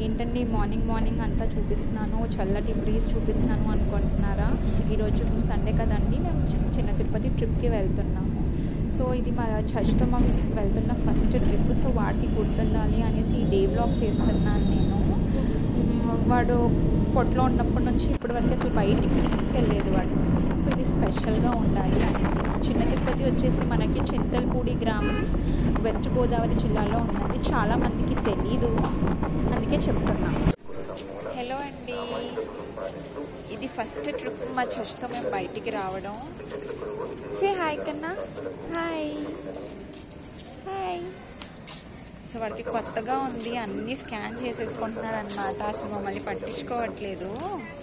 ఏంటండి morning morning అంతా చూపిస్తున్నాను చల్లటి బ్రీజ్ చూపిస్తున్నాను అనుకుంటున్నారా ఈరోజు సండే కదండి మేము చి- చిన్న తిరుపతి ట్రిప్కి వెళ్తున్నాము సో ఇది మా చర్చ్తో మేము వెళ్తున్న ఫస్ట్ ట్రిప్ సో వాడికి గుర్తుండాలి అనేసి ఈ డే బ్లాగ్ చేస్తున్నాను నేను మ్, వాడు పొట్లో ఉన్నప్పటి నుంచి ఇప్పటి వరకు అసలు బయటికి తీసుకెళ్ళలేదు వాడు సో ఇది స్పెషల్గా ఉండాలి అనేసి చిన్న తిరుపతి వచ్చేసి మనకి చింతల్పూడి గ్రామం వెస్ట్ గోదావరి జిల్లాలో ఉన్నది చాలా మందికి తెలీదు అందుకే చెప్తున్నా హలో అండి ఇది ఫస్ట్ ట్రిప్ మా చర్చ్తో మేము బయటికి రావడం సే హాయ్ కన్నా హాయ్ హాయ్ సో వాడికి కొత్తగా ఉంది అన్నీ స్కాన్ చేసేసుకుంటున్నాడు అనమాట అసలు మమ్మల్ని పట్టించుకోవట్లేదు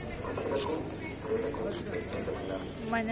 మన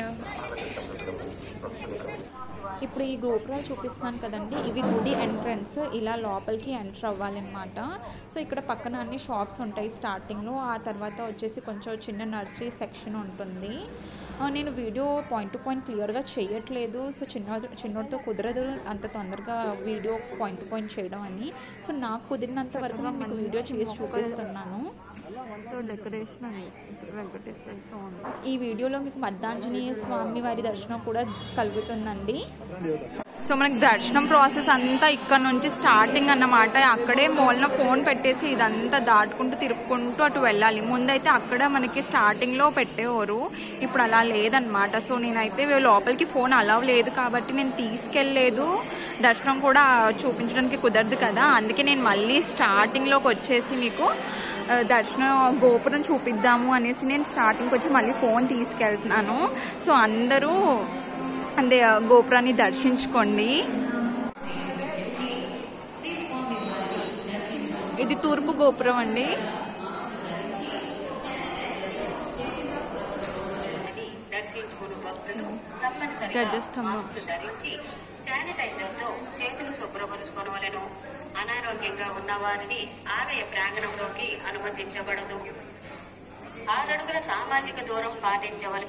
ఇప్పుడు ఈ గోపురాలు చూపిస్తున్నాను కదండి ఇవి గుడి ఎంట్రన్స్ ఇలా లోపలికి ఎంటర్ అవ్వాలన్నమాట సో ఇక్కడ పక్కన అన్ని షాప్స్ ఉంటాయి స్టార్టింగ్లో ఆ తర్వాత వచ్చేసి కొంచెం చిన్న నర్సరీ సెక్షన్ ఉంటుంది ఆ, నేను వీడియో పాయింట్ టు పాయింట్ క్లియర్గా చేయట్లేదు సో చిన్న చిన్నోడితో కుదరదు అంత తొందరగా వీడియో పాయింట్ టు పాయింట్ చేయడం అని సో నాకు కుదిరినంత వరకు నేను మీకు వీడియో చేసి చూపిస్తున్నాను డెకరేషన్ అది వెంకటేశ్వర స్వామి ఈ వీడియోలో మీకు మద్దాంజనేయ స్వామి వారి దర్శనం కూడా కలుగుతుందండి సో మనకి దర్శనం ప్రాసెస్ అంతా ఇక్కడ నుంచి స్టార్టింగ్ అన్నమాట అక్కడే మూలన ఫోన్ పెట్టేసి ఇదంతా దాటుకుంటూ తిరుపుకుంటూ అటు వెళ్ళాలి ముందైతే అక్కడ మనకి స్టార్టింగ్ లో పెట్టేవారు ఇప్పుడు అలా లేదనమాట సో నేనైతే లోపలికి ఫోన్ అలవ్ లేదు కాబట్టి నేను తీసుకెళ్ళలేదు దర్శనం కూడా చూపించడానికి కుదరదు కదా అందుకే నేను మళ్ళీ స్టార్టింగ్ లోకి వచ్చేసి మీకు ఆ, దర్శనం గోపురం చూపిద్దాము అనేసి నేను స్టార్టింగ్కి వచ్చి మళ్ళీ ఫోన్ తీసుకెళ్తున్నాను సో అందరూ అంటే ఆ గోపురాన్ని దర్శించుకోండి ఇది తూర్పు గోపురం అండి దర్శించుకుని భక్తులు తప్పనిసరిగా ధ్వజస్తంభం. మాస్కులు ధరించి శానిటైజర్ తో చేతులు శుభ్రపరుచుకోవలను అనారోగ్యంగా ఉన్న వారిని ఆలయ ప్రాంగణంలోకి అనుమతించబడదు ఆరడుగుల సామాజిక దూరం పాటించవలెను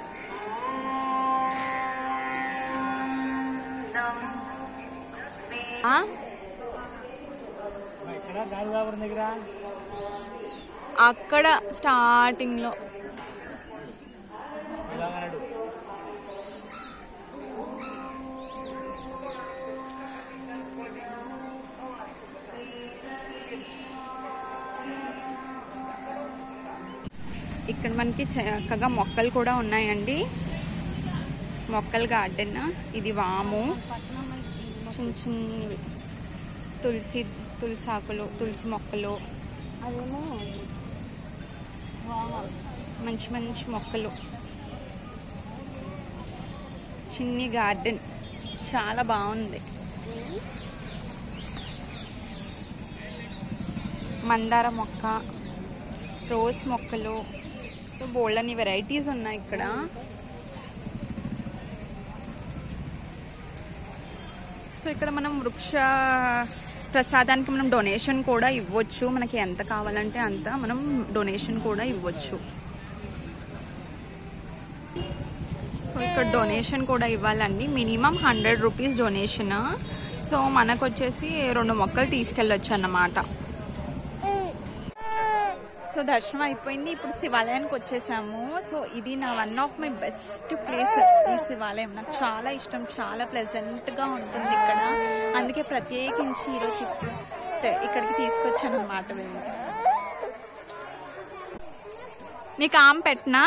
ఆ? ఇక్కడ గాలివాపురం దగ్గర అక్కడ స్టార్టింగ్ లో ఇలాగనడు ఇక్కడ మనకి చక్కగా మొక్కలు కూడా ఉన్నాయండి మొక్కల గార్డెన్ ఇది వాము చిన్న చిన్నవి తులసి తులసి ఆకులు తులసి మొక్కలు అదేమో మంచి మంచి మొక్కలు చిన్ని గార్డెన్ చాలా బాగుంది మందార మొక్క రోజ్ మొక్కలు సో బోల్డని వెరైటీస్ ఉన్నాయి ఇక్కడ సో ఇక్కడ మనం వృక్ష ప్రసాదానికి మనం డొనేషన్ కూడా ఇవ్వచ్చు మనకి ఎంత కావాలంటే అంత మనం డొనేషన్ కూడా ఇవ్వచ్చు సో ఇక్కడ డొనేషన్ కూడా ఇవ్వాలండి minimum hundred rupees donation so మనకు వచ్చేసి రెండు మొక్కలు తీసుకెళ్ళొచ్చు అన్నమాట సో దర్శనం అయిపోయింది ఇప్పుడు శివాలయానికి వచ్చేసాము సో ఇది నా one of my best place ఈ శివాలయం నాకు చాలా ఇష్టం చాలా ప్లెజెంట్ గా ఉంటుంది ఇక్కడ అందుకే ప్రత్యేకించి ఈరోజు ఇప్పుడు తె- ఇక్కడికి తీసుకొచ్చాను అనమాట మేము నీకు ఆమె పెట్టినా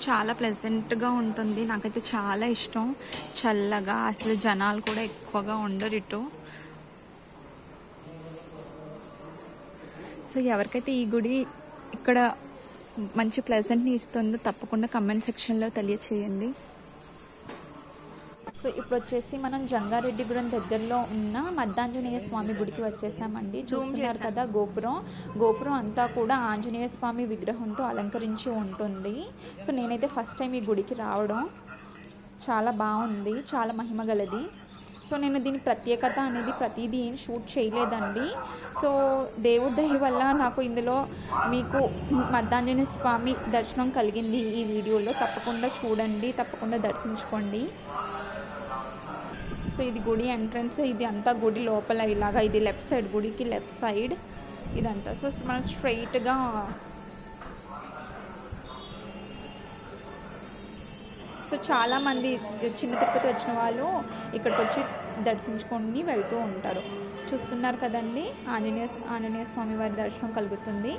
చాలా ప్లెజెంట్గా ఉంటుంది నాకైతే చాలా ఇష్టం చల్లగా అసలు జనాలు కూడా ఎక్కువగా ఉండరు ఇటు సో ఎవరికైతే ఈ గుడి ఇక్కడ మంచి ప్లెజెంట్ని ఇస్తుందో తప్పకుండా కమెంట్ సెక్షన్లో తెలియచేయండి సో ఇప్పుడు వచ్చేసి మనం జంగారెడ్డిగూడెం దగ్గరలో ఉన్న మద్దాంజనేయ స్వామి గుడికి వచ్చేసామండి చూస్తున్నారు కదా గోపురం గోపురం అంతా కూడా ఆంజనేయ స్వామి విగ్రహంతో అలంకరించి ఉంటుంది సో నేనైతే ఫస్ట్ టైం ఈ గుడికి రావడం చాలా బాగుంది చాలా మహిమ గలది సో నేను దీని ప్రత్యేకత అనేది ప్రతిదీ ఏం షూట్ చేయలేదండి సో దేవుడి దయ వల్ల నాకు ఇందులో మీకు మద్దాంజనేయ స్వామి దర్శనం కలిగింది ఈ వీడియోలో తప్పకుండా చూడండి తప్పకుండా దర్శించుకోండి సో ఇది గుడి ఎంట్రన్స్ ఇది అంతా గుడి లోపల ఇలాగా ఇది లెఫ్ట్ సైడ్ గుడికి లెఫ్ట్ సైడ్ ఇదంతా సో మనం స్ట్రైట్గా సో చాలామంది చిన్న తిరుపతి వచ్చిన వాళ్ళు ఇక్కడికి వచ్చి దర్శించుకొని వెళ్తూ ఉంటారు చూస్తున్నారు కదండి ఆంజనేయ ఆంజనేయ స్వామి వారి దర్శనం కలుగుతుంది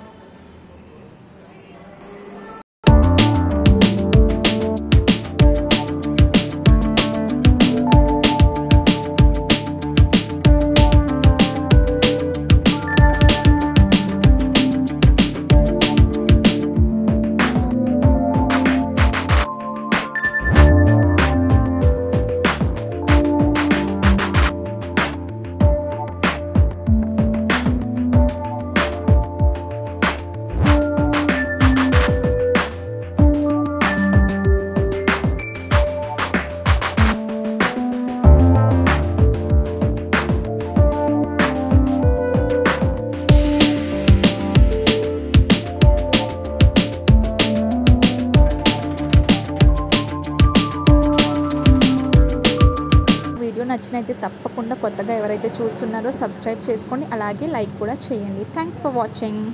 వీడియో నచ్చినైతే తప్పకుండా కొత్తగా ఎవరైతే చూస్తున్నారో సబ్స్క్రైబ్ చేసుకోండి అలాగే లైక్ కూడా చేయండి థ్యాంక్స్ ఫర్ వాచింగ్